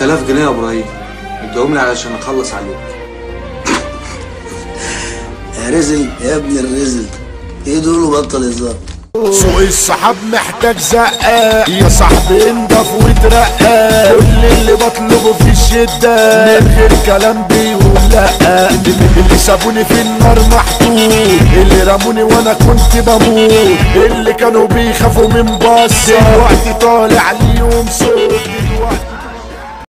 3000 جنيه يا ابراهيم اديهم لي علشان اخلص عليك يا رزل يا ابن الرزل ايه دول وبطل هزار سوق السحاب محتاج زقة يا صاحبي انضف وترقى كل اللي بطلبه في الشدة من غير كلام بيقول لا اللي سابوني في النار محطوط اللي رموني وانا كنت بموت اللي كانوا بيخافوا من بص دلوقتي طالع ليهم صوت دلوقتي